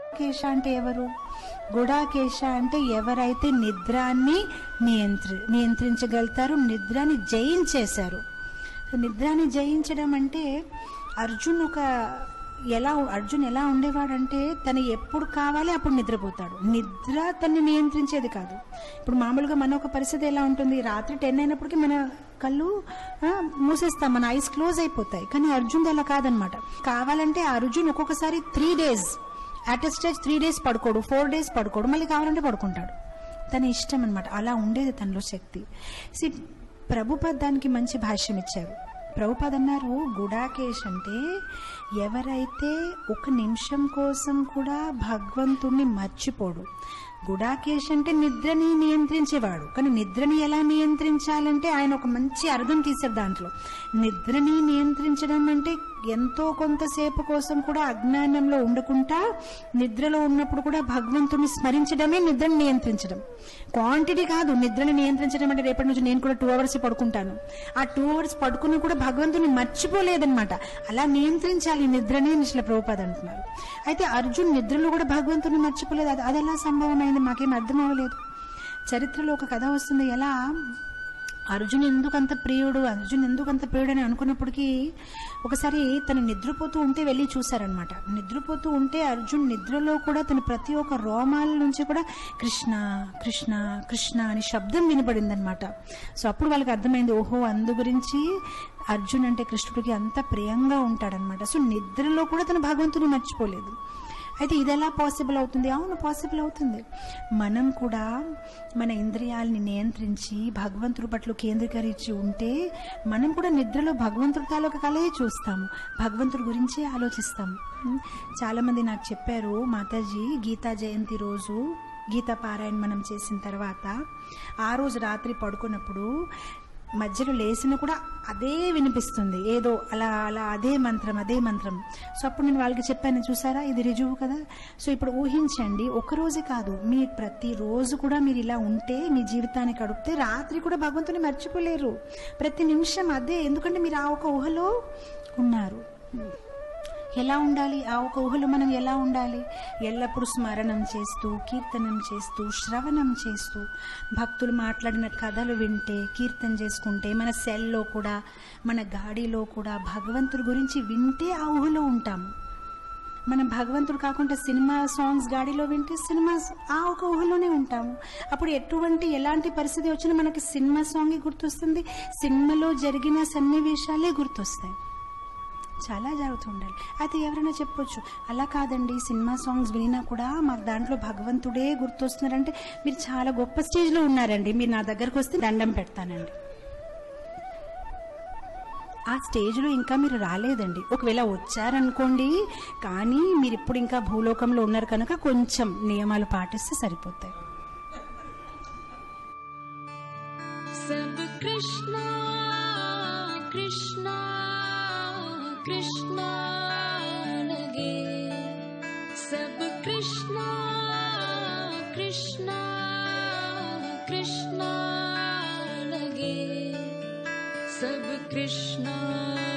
కేశ అంటే ఎవరు గుడాకేశ అంటే ఎవరైతే నిద్రాన్ని నియంత్రి నియంత్రించగలుగుతారు నిద్రాన్ని జయించేశారు నిద్రాన్ని జయించడం అంటే అర్జున్ ఒక ఎలా అర్జున్ ఎలా ఉండేవాడంటే తను ఎప్పుడు కావాలి అప్పుడు నిద్రపోతాడు నిద్ర తన్ని నియంత్రించేది కాదు ఇప్పుడు మామూలుగా మన ఒక పరిస్థితి ఎలా ఉంటుంది రాత్రి టెన్ అయినప్పటికీ మన కళ్ళు ఆ, మూసేస్తాం మన ఐస్ క్లోజ్ అయిపోతాయి కానీ అర్జున్ అలా కాదనమాట కావాలంటే ఆ అర్జున్ ఒక్కొక్కసారి three days at a stage three days పడుకోడు ఫోర్ డేస్ పడుకోడు మళ్ళీ కావాలంటే పడుకుంటాడు తన ఇష్టం అనమాట అలా ఉండేది తనలో శక్తి సి ప్రభుపద్ దానికి మంచి భాష్యం ఇచ్చారు ప్రభుపద్ అన్నారు గుడాకేష్ అంటే ఎవరైతే ఒక నిమిషం కోసం కూడా భగవంతుణ్ణి మర్చిపోడు గుడాకేష్ అంటే నిద్రని నియంత్రించేవాడు కానీ నిద్రని ఎలా నియంత్రించాలంటే ఆయన ఒక మంచి అర్థం తీశారు దాంట్లో నిద్రని నియంత్రించడం అంటే ఎంతో కొంతసేపు కోసం కూడా అజ్ఞానంలో ఉండకుండా నిద్రలో ఉన్నప్పుడు కూడా భగవంతుని స్మరించడమే నిద్రని నియంత్రించడం క్వాంటిటీ కాదు నిద్రని నియంత్రించడం అంటే రేపటి నుంచి నేను కూడా టూ అవర్స్ పడుకుంటాను ఆ టూ అవర్స్ పడుకున్నా కూడా భగవంతుని మర్చిపోలేదన్నమాట అలా నియంత్రించాలి నిద్రని నిశ్ల ప్రభుపాద అంటున్నారు అయితే అర్జున్ నిద్రలో కూడా భగవంతుని మర్చిపోలేదు అది అది ఎలా సంభవమైంది మాకేం అర్థం అవ్వలేదు చరిత్రలో ఒక కథ వస్తుంది ఎలా అర్జున్ ఎందుకు అంత ప్రియుడు అర్జున్ ఎందుకు అంత ప్రియుడు అని అనుకున్నప్పటికీ ఒకసారి తను నిద్రపోతూ ఉంటే వెళ్ళి చూశారనమాట నిద్రపోతూ ఉంటే అర్జున్ నిద్రలో కూడా తన ప్రతి ఒక్క రోమాల నుంచి కూడా కృష్ణ కృష్ణ కృష్ణ అని శబ్దం వినపడిందనమాట సో అప్పుడు వాళ్ళకి అర్థమైంది ఓహో అందు గురించి అర్జున్ అంటే కృష్ణుడికి అంత ప్రియంగా ఉంటాడనమాట సో నిద్రలో కూడా తన భగవంతుని మర్చిపోలేదు అయితే ఇది ఎలా పాసిబుల్ అవుతుంది అవును పాసిబుల్ అవుతుంది మనం కూడా మన ఇంద్రియాలని నియంత్రించి భగవంతుడి పట్ల కేంద్రీకరించి ఉంటే మనం కూడా నిద్రలో భగవంతుడి తాలూకు కలే చూస్తాము భగవంతుడి గురించే ఆలోచిస్తాము ఉం. చాలా మంది నాకు చెప్పారు మాతాజీ గీతా జయంతి రోజు గీతా పారాయణ మనం చేసిన తర్వాత ఆ రోజు రాత్రి పడుకున్నప్పుడు మధ్యలో లేచిన కూడా అదే వినిపిస్తుంది ఏదో అలా అలా అదే మంత్రం అదే మంత్రం సో అప్పుడు నేను వాళ్ళకి చెప్పాను చూసారా ఇది రుజువు కదా సో ఇప్పుడు ఊహించండి ఒక రోజే కాదు మీ ప్రతి రోజు కూడా మీరు ఇలా ఉంటే మీ జీవితాన్ని గడిపితే రాత్రి కూడా భగవంతుని మర్చిపోలేరు ప్రతి నిమిషం అదే ఎందుకంటే మీరు ఆ ఒక ఊహలో ఉన్నారు ఎలా ఉండాలి ఆ ఒక ఊహలో మనం ఎలా ఉండాలి ఎల్లప్పుడూ స్మరణం చేస్తూ కీర్తనం చేస్తూ శ్రవణం చేస్తూ భక్తులు మాట్లాడిన కథలు వింటే కీర్తన చేసుకుంటే మన సెల్లో కూడా మన గాడిలో కూడా భగవంతుడి గురించి వింటే ఆ ఊహలో ఉంటాము మనం భగవంతుడు కాకుండా సినిమా సాంగ్స్ గాడిలో వింటే సినిమా ఆ ఒక ఊహలోనే ఉంటాము అప్పుడు ఎటువంటి ఎలాంటి పరిస్థితి వచ్చినా మనకి సినిమా సాంగ్ గుర్తొస్తుంది సినిమాలో జరిగిన సన్నివేశాలే గుర్తొస్తాయి చాలా జాగ్రత్త ఉండాలి అయితే ఎవరైనా చెప్పొచ్చు అలా కాదండి సినిమా సాంగ్స్ వినినా కూడా మాకు దాంట్లో భగవంతుడే గుర్తొస్తున్నారంటే మీరు చాలా గొప్ప స్టేజ్లో ఉన్నారండి మీరు నా దగ్గరకు వస్తే దండం పెడతానండి ఆ స్టేజ్లో ఇంకా మీరు రాలేదండి ఒకవేళ వచ్చారనుకోండి కానీ మీరు ఇప్పుడు ఇంకా భూలోకంలో ఉన్నారు కనుక కొంచెం నియమాలు పాటిస్తే సరిపోతాయి सब कृष्णा कृष्णा कृष्णा लगे सब कृष्णा कृष्णा कृष्णा लगे सब कृष्णा